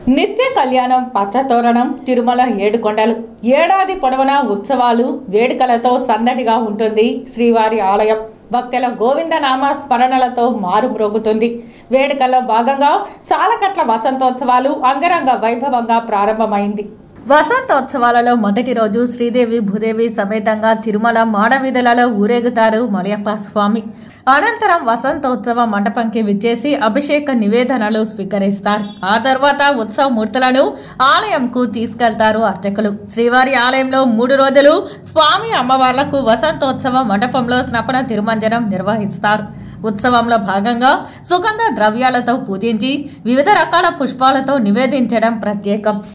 నిత్య కళ్యాణం పచ్చతోరణం తిరుమల ఏడుకొండలు ఏడాది పొడవునా ఉత్సవాలు వేడుకలతో సందడిగా ఉంటుంది శ్రీవారి ఆలయం భక్తుల గోవిందనామ స్మరణలతో మారుమ్రోగుతుంది వేడుకల్లో భాగంగా సాలకట్ల వసంతోత్సవాలు అంగరంగ వైభవంగా ప్రారంభమైంది వసంతోత్సవాలలో మొదటి రోజు శ్రీదేవి భూదేవి సమేతంగా తిరుమల మాడవీధులలో ఊరేగుతారు మలయప్ప స్వామి అనంతరం వసంతోత్సవ మండపంకి విచ్చేసి అభిషేక నివేదనలు స్వీకరిస్తారు ఆ తర్వాత ఉత్సవ మూర్తులను ఆలయంకు తీసుకెళ్తారు అర్చకులు శ్రీవారి ఆలయంలో మూడు రోజులు స్వామి అమ్మవార్లకు వసంతోత్సవ మండపంలో స్నపన తిరుమంజనం నిర్వహిస్తారు ఉత్సవంలో భాగంగా సుగంధ ద్రవ్యాలతో పూజించి వివిధ రకాల పుష్పాలతో నివేదించడం ప్రత్యేకం